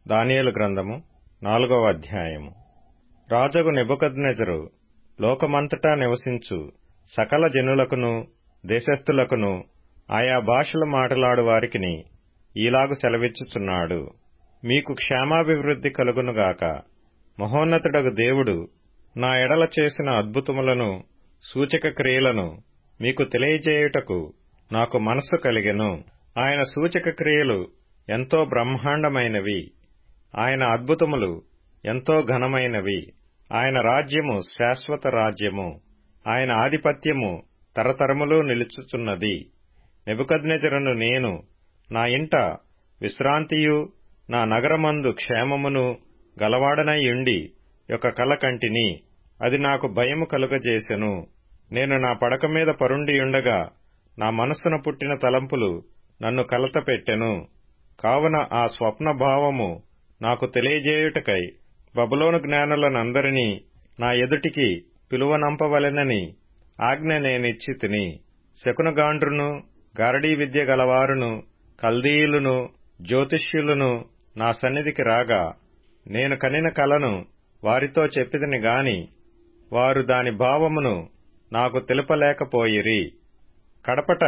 దానియేలు గ్రంథము నాలుగవ అధ్యాయము రాజగు నెబుకద్నెజరు లోకమంతటా నివసించు సకల జనులకును దేశస్థులకును ఆయా భాషలు మాటలాడు వారికిని ఈలాగు సెలవిచ్చుచున్నాడు మీకు క్షేమాభివృద్ధి కలుగునుగాక మహోన్నతుడగు దేవుడు నా ఎడల చేసిన అద్భుతములను సూచక క్రియలను మీకు తెలియజేయుటకు నాకు మనస్సు కలిగెను ఆయన సూచక క్రియలు ఎంతో బ్రహ్మాండమైనవి ఆయన అద్భుతములు ఎంతో ఘనమైనవి ఆయన రాజ్యము శాశ్వత రాజ్యము ఆయన ఆధిపత్యము తరతరములు నిలుచుచున్నది నెబుకద్నెజరును నేను నా ఇంట విశ్రాంతియు నా నగరమందు క్షేమమును గలవాడనైయుండి ఒక కల కంటిని అది నాకు భయము కలుగజేసెను నేను నా పడక మీద పరుండియుండగా నా మనస్సున పుట్టిన తలంపులు నన్ను కలతపెట్టెను కావున ఆ స్వప్న భావము నాకు తెలియజేయుటకై బబులోను జ్ఞానులనందరినీ నా ఎదుటికి పిలువనంపవలెనని ఆజ్ఞ నేనిచ్చి తిని శకునగాండ్రును గారడీ విద్య గలవారును కల్దీయులును జ్యోతిష్యులను నా సన్నిధికి రాగా నేను కనిన కలను వారితో చెప్పిదిని గాని వారు దాని భావమును నాకు తెలుపలేకపోయిరి కడపట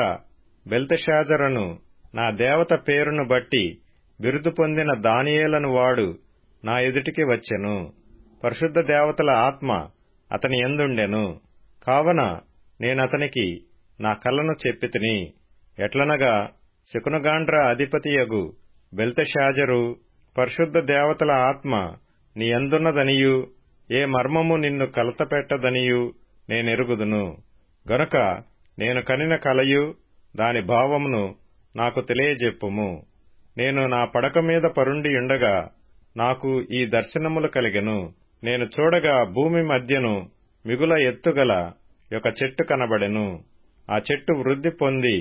బెల్తషాజరను నా దేవత పేరును బట్టి బిరుదు పొందిన దానియేలను వాడు నా ఎదుటికి వచ్చెను పరిశుద్ధ దేవతల ఆత్మ అతని ఎందుండెను కావన నేనతనికి నా కలను చెప్పితిని ఎట్లనగా శకునగాండ్ర అధిపతియగు బెల్తషాజరు పరిశుద్ధ దేవతల ఆత్మ నీ ఎందున్నదనియు ఏ మర్మము నిన్ను కలతపెట్టదనియు నేనెరుగుదును గనుక నేను కనిన కలయు దాని భావమును నాకు తెలియజెప్పుము నేను నా పడక మీద పరుండియుండగా నాకు ఈ దర్శనములు కలిగెను నేను చూడగా భూమి మధ్యను మిగుల ఎత్తుగల ఒక చెట్టు కనబడెను ఆ చెట్టు వృద్ధి పొంది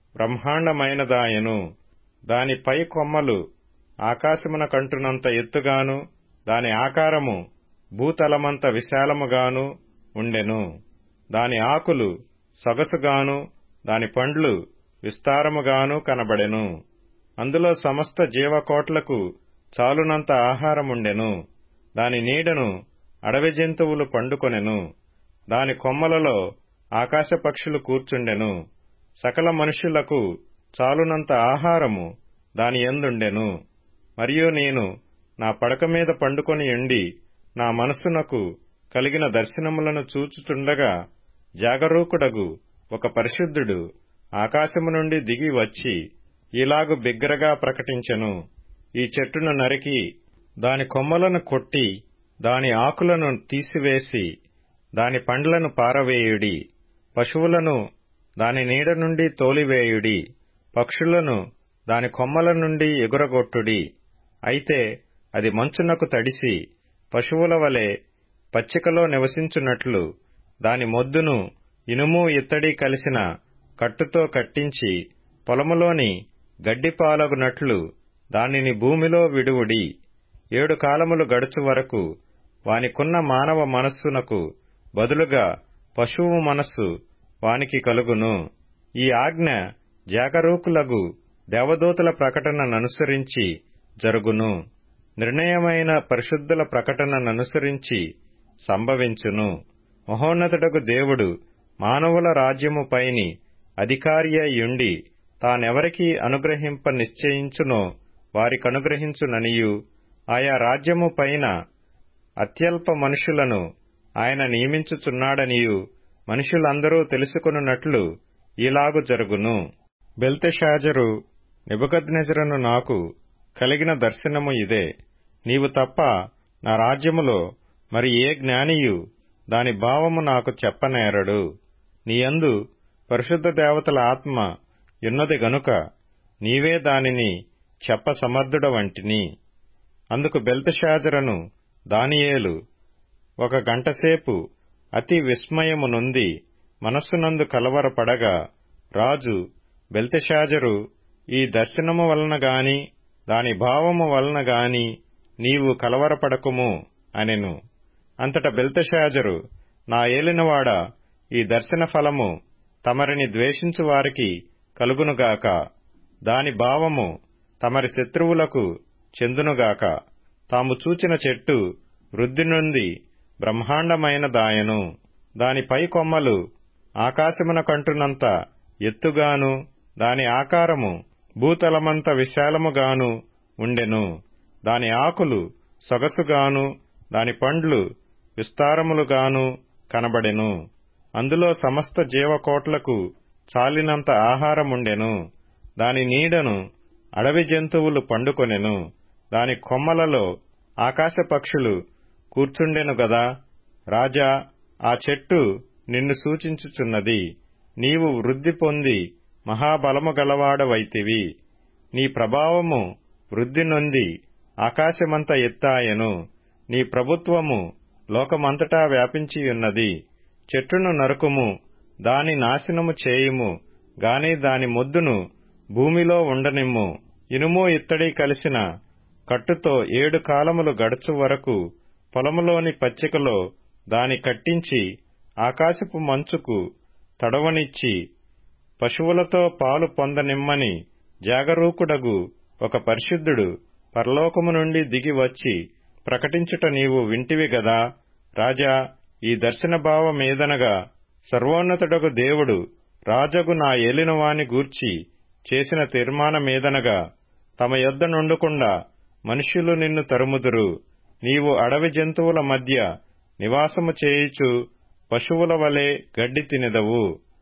బ్రహ్మాండమైనదాయను దాని పై కొమ్మలు ఆకాశమున కంటునంత ఎత్తుగాను దాని ఆకారము భూతలమంత విశాలముగాను ఉండెను దాని ఆకులు సొగసుగాను దాని పండ్లు విస్తారముగాను కనబడెను అందులో సమస్త జీవకోట్లకు చాలునంత ఆహారముండెను దాని నీడను అడవి జంతువులు పండుకొనెను దాని కొమ్మలలో ఆకాశ పక్షులు కూర్చుండెను సకల మనుష్యులకు చాలునంత ఆహారము దాని ఎందుండెను మరియు నేను నా పడక మీద పండుకొని ఉండి నా మనస్సునకు కలిగిన దర్శనములను చూచుచుండగా జాగరూకుడగు ఒక పరిశుద్ధుడు ఆకాశము నుండి దిగి వచ్చి ఇలాగు బిగ్గరగా ప్రకటించెను ఈ చెట్టును నరికి దాని కొమ్మలను కొట్టి దాని ఆకులను తీసివేసి దాని పండ్లను పారవేయుడి పశువులను దాని నీడ నుండి తోలివేయుడి పక్షులను దాని కొమ్మల నుండి ఎగురగొట్టుడి అయితే అది మంచునకు తడిసి పశువుల వలె పచ్చికలో నివసించున్నట్లు దాని మొద్దును ఇనుము ఇత్తడి కలిసిన కట్టుతో కట్టించి పొలములోని గడ్డిపాలగునట్లు దానిని భూమిలో విడువుడి ఏడు కాలములు గడుచు వరకు వానికున్న మానవ మనస్సునకు బదులుగా పశువు మనస్సు వానికి కలుగును ఈ ఆజ్ఞ జాగరూకులగు దేవదూతల ప్రకటనననుసరించి జరుగును నిర్ణయమైన పరిశుద్ధుల ప్రకటనననుసరించి సంభవించును మహోన్నతుడగు దేవుడు మానవుల రాజ్యముపైని అధికారి అయ్యుండి తానెవరికి అనుగ్రహింప నిశ్చయించునో వారికనుగ్రహించుననియు ఆయా రాజ్యము పైన అత్యల్ప మనుషులను ఆయన నియమించుచున్నాడనియు మనుషులందరూ తెలుసుకొనున్నట్లు ఇలాగు జరుగును బెల్తెషాజరు నిబుకద్నెజరను నాకు కలిగిన దర్శనము ఇదే నీవు తప్ప నా రాజ్యములో మరి ఏ జ్ఞానియు దాని భావము నాకు చెప్పనేరడు నీయందు పరిశుద్ధ దేవతల ఆత్మ యున్నది గనుక నీవే దానిని చెప్ప సమర్థుడవంటిని అందుకు బెల్తషాజరను దానియేలు ఒక గంటసేపు అతి విస్మయము నొంది మనస్సునందు కలవరపడగా రాజు బెల్తెషాజరు ఈ దర్శనము వలన గాని దాని భావము వలన గాని నీవు కలవరపడకుము అనెను అంతట బెల్తెషాజరు నా ఏలినవాడ ఈ దర్శన ఫలము తమరిని ద్వేషించు వారికి కలుగునుగాక దాని భావము తమరి శత్రువులకు చెందునుగాక తాము చూచిన చెట్టు వృద్ధి నుండి బ్రహ్మాండమైన దాయను దాని పై కొమ్మలు ఆకాశమున కంటునంత ఎత్తుగాను దాని ఆకారము భూతలమంత విశాలముగాను ఉండెను దాని ఆకులు సొగసుగాను దాని పండ్లు విస్తారములుగాను కనబడెను అందులో సమస్త జీవకోట్లకు చాలినంత ఆహారముండెను దాని నీడను అడవి జంతువులు పండుకొనెను దాని కొమ్మలలో ఆకాశ పక్షులు కూర్చుండెను గదా రాజా ఆ చెట్టు నిన్ను సూచించుచున్నది నీవు వృద్ధి పొంది మహాబలము గలవాడవైతివి నీ ప్రభావము వృద్ధి నొంది ఆకాశమంత ఎత్తాయను నీ ప్రభుత్వము లోకమంతటా వ్యాపించియున్నది చెట్టును నరుకుము దాని నాశనము చేయుము గాని దాని మొద్దును భూమిలో ఉండనిమ్ము ఇనుము ఇత్తడి కలిసిన కట్టుతో ఏడు కాలములు గడుచు వరకు పొలములోని పచ్చికలో దాని కట్టించి ఆకాశపు మంచుకు తడవనిచ్చి పశువులతో పాలు పొందనిమ్మని జాగరూకుడగు ఒక పరిశుద్ధుడు పరలోకము నుండి దిగి వచ్చి ప్రకటించుట నీవు వింటివి గదా రాజా ఈ దర్శన భావమేదనగా సర్వోన్నతుడగు దేవుడు రాజగు నా ఏలినవాని గూర్చి చేసిన తీర్మానమేదనగా తమ యొద్ద నుండకుండా మనుష్యులు నిన్ను తరుముదురు నీవు అడవి జంతువుల మధ్య నివాసము చేయుచు పశువుల వలె గడ్డి తినెదవు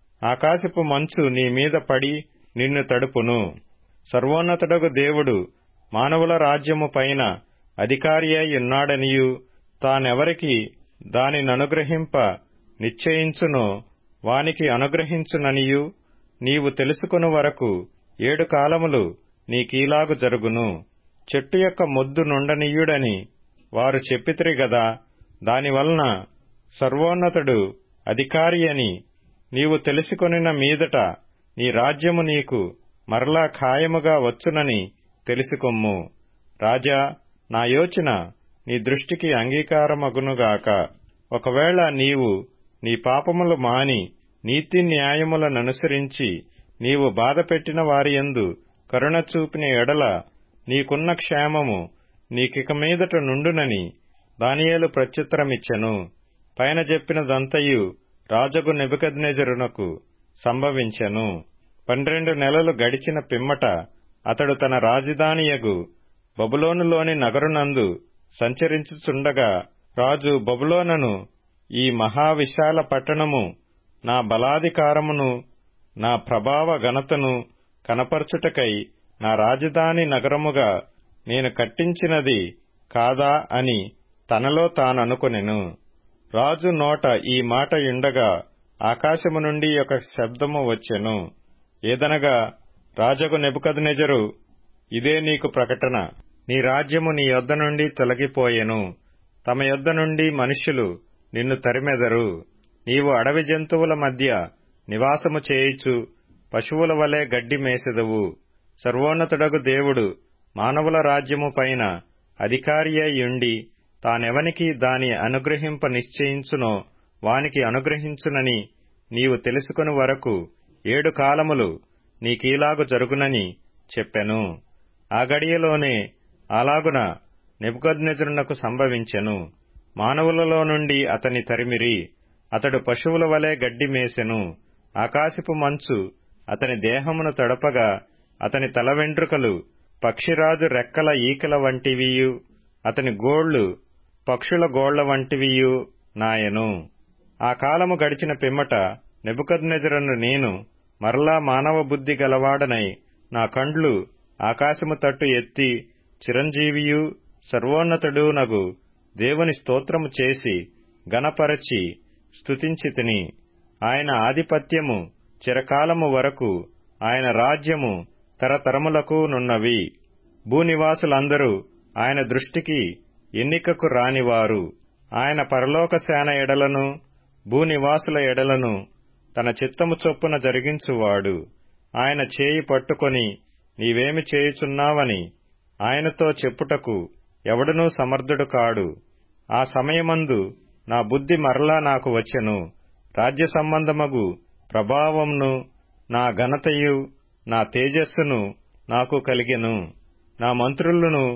ఆకాశపు మంచు నీ మీద పడి నిన్ను తడుపును సర్వోన్నతుడగు దేవుడు మానవుల రాజ్యము పైన అధికారి అయి ఉన్నాడనియు తానెవరికి దానిననుగ్రహింప నిశ్చయించునో వానికి అనుగ్రహించుననియు నీవు తెలుసుకుని వరకు ఏడు కాలములు నీకీలాగు జరుగును చెట్టు యొక్క మొద్దు నుండనీయుడని వారు చెప్పితిరి గదా దానివలన సర్వోన్నతుడు అధికారి అని నీవు తెలుసుకొనిన మీదట నీ రాజ్యము నీకు మరలా ఖాయముగా వచ్చునని తెలుసుకొమ్ము రాజా నా యోచన నీ దృష్టికి అంగీకారమగునుగాక ఒకవేళ నీవు నీ పాపములు మాని నీతి న్యాయములననుసరించి నీవు బాధపెట్టిన వారియందు కరుణ చూపిన ఎడల నీకున్న క్షేమము నీకిక మీదట నుండునని దానియేలు ప్రత్యుత్తరమిచ్చెను పైన చెప్పినదంతయు రాజగు నెబుకద్నెజరునకు సంభవించెను పన్నెండు నెలలు గడిచిన పిమ్మట అతడు తన రాజధానియగు బబులోనులోని నగరునందు సంచరించుచుండగా రాజు బబులోనను ఈ మహావిశాల పట్టణము నా బలాధికారమును నా ప్రభావ ఘనతను కనపరచుటకై నా రాజధాని నగరముగా నేను కట్టించినది కాదా అని తనలో తాననుకొనెను రాజు నోట ఈ మాట యుండగా ఆకాశము నుండి ఒక శబ్దము వచ్చెను ఏదనగా రాజగు నెబుకద్నెజరు ఇదే నీకు ప్రకటన నీ రాజ్యము నీ యొద్ద నుండి తొలగిపోయెను తమ యొద్ద నుండి మనుష్యులు నిన్ను తరిమెదరు నీవు అడవి జంతువుల మధ్య నివాసము చేయుచు పశువుల వలె గడ్డి మేసెదవు సర్వోన్నతుడగు దేవుడు మానవుల రాజ్యము పైన అధికారి అయ్యుండి తానెవనికి దాని అనుగ్రహింప నిశ్చయించునో వానికి అనుగ్రహించునని నీవు తెలుసుకుని వరకు ఏడు కాలములు నీకీలాగు జరుగునని చెప్పెను ఆ గడియలోనే అలాగున నెబుకద్నెజరునకు సంభవించెను మానవులలో నుండి అతని తరిమిరి అతడు పశువుల వలె గడ్డి మేసెను ఆకాశపు మంచు అతని దేహమును తడపగా అతని తల వెంట్రుకలు పక్షిరాజు రెక్కల ఈకల వంటివియు అతని గోళ్లు పక్షుల గోళ్ల వంటివియు నాయను ఆ కాలము గడిచిన పిమ్మట నెబుకద్నెజరను నేను మరలా మానవ బుద్ధి గలవాడనై నా కండ్లు ఆకాశము తట్టు ఎత్తి చిరంజీవియు సర్వోన్నతుడు నగు దేవుని స్తోత్రము చేసి గణపరచి స్తుతించి తిని ఆయన ఆధిపత్యము చిరకాలము వరకు ఆయన రాజ్యము తరతరములకు నున్నవి భూనివాసులందరూ ఆయన దృష్టికి ఎన్నికకు రానివారు ఆయన పరలోక సేన ఎడలను భూనివాసుల ఎడలను తన చిత్తము చొప్పున జరిగించువాడు ఆయన చేయి పట్టుకొని నీవేమి చేయుచున్నావని ఆయనతో చెప్పుటకు ఎవడునూ సమర్థుడు కాడు ఆ సమయమందు నా బుద్ధి మరలా నాకు వచ్చెను రాజ్య సంబంధమగు ప్రభావంను నా ఘనతయు నా తేజస్సును నాకు కలిగెను నా మంత్రులను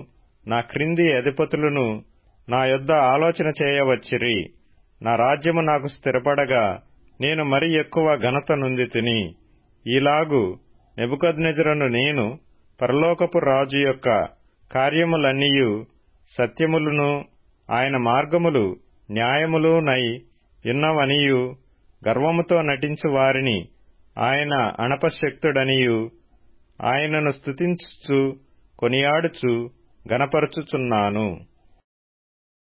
నా క్రింది అధిపతులను నా యొద్ద ఆలోచన చేయవచ్చిరి నా రాజ్యము నాకు స్థిరపడగా నేను మరి ఎక్కువ ఘనత నుండి తిని ఈలాగు నెబుకద్నెజరను నేను పరలోకపు రాజు యొక్క కార్యములన్నీయు సత్యములను ఆయన మార్గములు న్యాయములు నై ఇన్నవనియు గర్వముతో నటించు వారిని ఆయన అణపశక్తుడనియు ఆయనను స్తుతించుచు కొనియాడుచు గనపరుచుచున్నాను